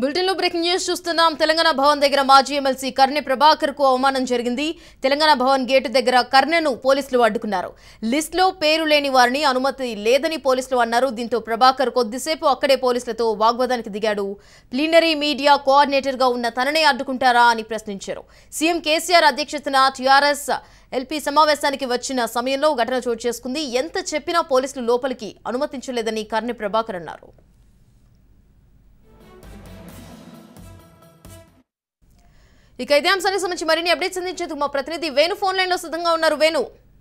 bulletin లో breaking news చూస్తున్నాం తెలంగాణ భవన్ దగ్గర మాజీ ఎమ్మెల్సీ కర్నె ప్రభాకర్ కు అవమానం జరిగింది తెలంగాణ భవన్ గేటు దగ్గర కర్నెను పోలీసులు అడ్డుకున్నారు లిస్ట్ లో పేరు లేని వారిని అనుమతి లేదని పోలీసులు అన్నారు దీంతో ప్రభాకర్ కొద్దిసేపు అక్కడే పోలీసులతో వాగ్వాదానికి దిగాడు ప్లీనరీ మీడియా కోఆర్డినేటర్ గా ఉన్న తననే అడ్డుకుంటారా అని ప్రశ్నించారు సీఎం కేసీఆర్ అధ్యక్షతన టీఆర్ఎస్ ఎల్పీ సమావేశానికి వచ్చిన సమయంలో ఘటన చోటు చేసుకుంది ఎంత చెప్పినా పోలీసులు లోపలికి అనుమతించలేదని కర్నె ప్రభాకర్ అన్నారు ఇక ఇదే అంశానికి సంబంధించి మరిన్ని అప్డేట్స్ అందించేందుకు మా ప్రతినిధి వేణు ఫోన్ లైన్ లో సిద్ధంగా ఉన్నారు వేణు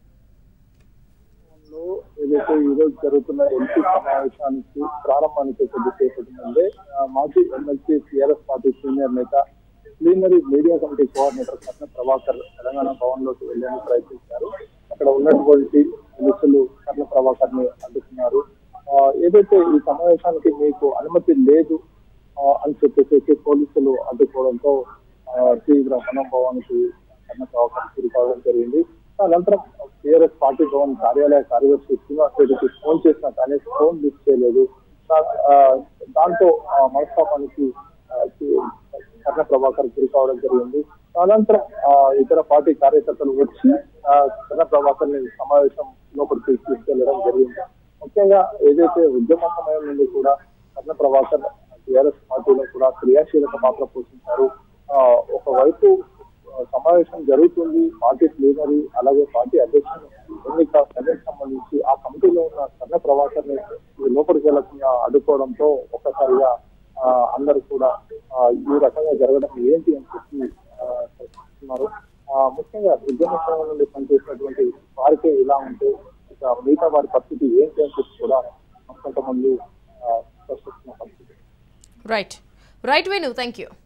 లో ఏదైతే ఈ రోజు జరుగుతున్న ఎంపీ సమావేశానికి ప్రారంభానికి కొద్దిసేపటి ముందే ఆ, మాజీ ఎమ్మెల్సీ టీఆర్ఎస్ పార్టీ సీనియర్ నేత plenary media committee coordinator Karna Prabhakar Telangana Bhavan లోకి వెళ్లేందుకు ప్రయత్నించారు అక్కడ ఉన్నటువంటి పోలీసులు కర్ణ ప్రభాకర్ ని అడ్డుకున్నారు ఆ, ఏదైతే ఈ సమావేశానికి మీకు అనుమతి లేదు ఆ, అని చెప్పేసి పోలీసులు అడ్డుకోవడంతో ఆ, తీవ్ర మనోభావానికి కర్ణ ప్రభాకర్ గురి కావడం జరిగింది అనంతరం టీఆర్ఎస్ పార్టీ భవన్ కార్యాలయ కార్యదర్శి శ్రీనివాస్ రెడ్డికి ఫోన్ చేసినా కానీ ఫోన్ లిఫ్ట్ చేయలేదు దా- ఆ, దాంతో ఆ మనస్తాపానికి ఆ, శ్రీ- కర్ణ ప్రభాకర్ గురి కావడం జరిగింది అనంతరం ఆ, ఇతర పార్టీ కార్యకర్తలు వచ్చి ఆ, కర్ణ ప్రభాకర్ ని సమావేశం లోపలికి తీసుకెళ్లడం జరిగింది ముఖ్యంగా ఏదైతే ఉద్యమ సమయం నుండి కూడా కర్ణ ప్రభాకర్ టీఆర్ఎస్ పార్టీలో కూడా క్రియాశీలక పాత్ర పోషించారు ఆ, ఒకవైపు ఆ, సమావేశం జరుగుతుంది పార్టీ ప్లీనరీ అలాగే పార్టీ అధ్యక్షుడు ఎన్నిక కమిటీకి సంబంధించి ఆ కమిటీలో ఉన్న కర్ణ ప్రభాకర్ ని లోపలికి వెళ్లకుండా అడ్డుకోవడంతో ఒక్కసారిగా ఆ, అందరూ కూడా ఆ, ఈ రకంగా జరగడం ఏంటి అని చెప్పి ఆ, ప్రశ్నిస్తున్నారు ఆ, ముఖ్యంగా ఉద్యమ సమయం నుండి పనిచేసినటువంటి వారికే ఇలా ఉంటే ఇక మిగతా వారి పరిస్థితి ఏంటి అని చెప్పి కూడా కొంతమంది ఆ, ప్రశ్నిస్తున్న పరిస్థితి right right Venu thank you